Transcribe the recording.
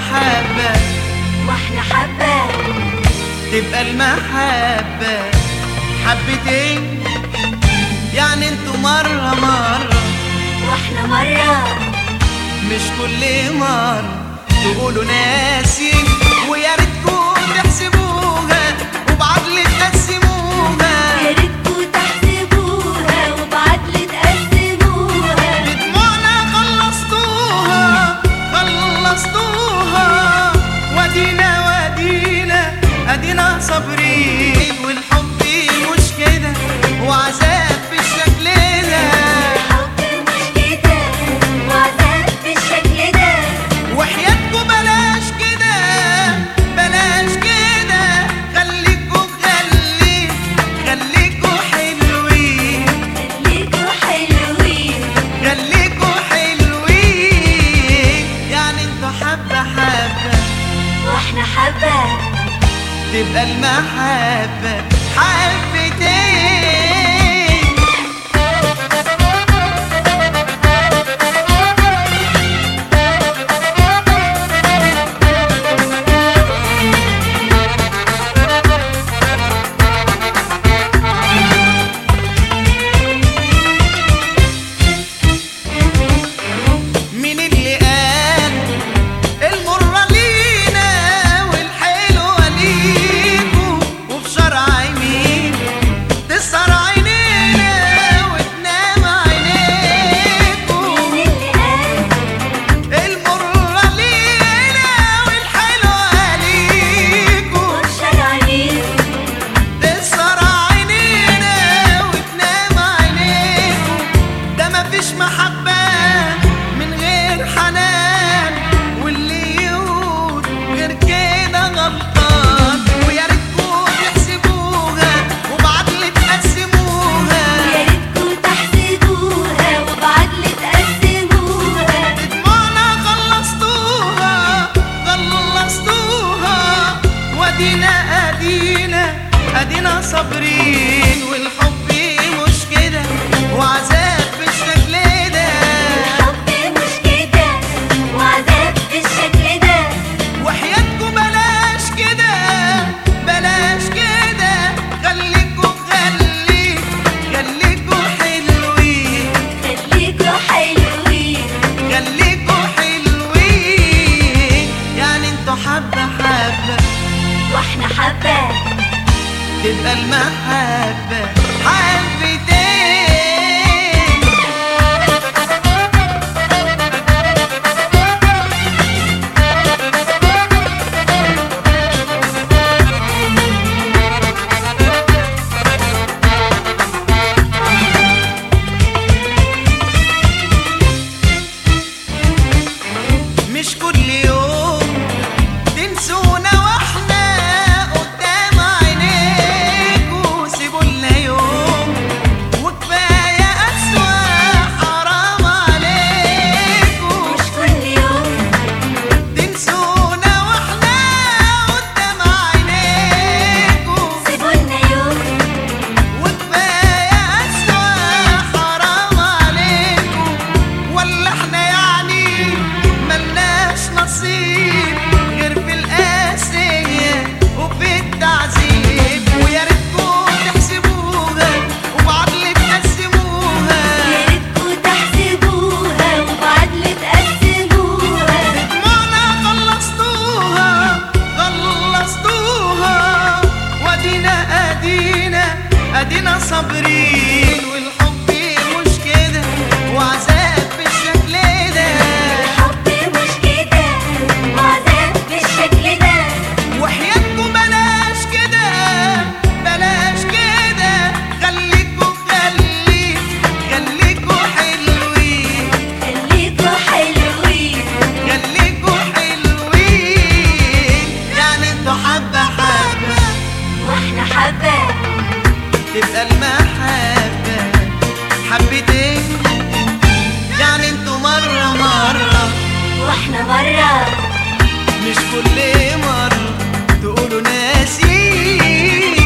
حبة واحنا حبة تبقى المحبة حبتين يعني انتوا مرة مرة واحنا مرة مش كل مرة تقولوا ناسي ويا ريتكوا تحسبوها وبعدل تقسموها يا ريتكوا تحسبوها وبعدل تقسموها بدموعنا خلصتوها خلصتوها ودينا ودينا ادينا صابرين والحب مش كده وعذاب بالشكل ده الحب مش كده وعذاب بالشكل ده وحياتكوا بلاش كده بلاش كده خليكوا خلي خليكوا حلوين خليكوا حلوين خليكوا حلوين يعني انتوا حبة حبة واحنا حبة تبقى المحبة حبتين مين اللي قال المرة لينا والحلوة ليكوا وفي شرع مين تسهر عينينا وتنام عينيكوا مين اللي قال المرة لينا والحلوة ليكوا والشرع مين تسهر عينينا وتنام عينيكوا ده مفيش محبة من غير حنان واللي يقول غير كده غلطان ويا ريتكوا تحسبوها وبعدل تقسموها يا ريتكوا تحسبوها وبعدل تقسموها دموعنا خلصتوها خلصتوها ودينا ادينا ادينا صابرين والحب مش كده وعذاب بالشكل ده الحب مش كده وعذاب بالشكل ده وحياتكوا بلاش كده بلاش كده خليكوا خلي خليكوا حلوين خليكوا حلوين خليكوا حلوين يعني انتوا حبة حبة واحنا حبة تبقى المحبة حبتين مش كل يوم تنسونا واحنا قدام عينيكوا سيبوا لنا يوم وكفايه اسوا حرام عليكوا مش كل يوم تنسونا واحنا قدام عينيكوا سيبولنا يوم وكفايه اسوا حرام عليكوا ولا احنا يعني ملناش نصيب غير في القاسيه وفي التعذيب ويا ريتكوا تحسبوها وبعدل تقسموها يا ريتكوا تحسبوها وبعدل تقسموها دموعنا خلصتوها خلصتوها ودينا ادينا ادينا صابرين والحب مش كده وعذاب بالشكل ده الحب مش كده وعذاب بالشكل ده وحياتكوا بلاش كده بلاش كده خليكوا خلي خليكوا حلوين خليكوا حلوين خليكوا حلوين يعني انتوا حبة حبة واحنا حبة تبقى المحبة حبتين يعني انتوا مرة مرة واحنا مرة مش كل مرة تقولوا ناسي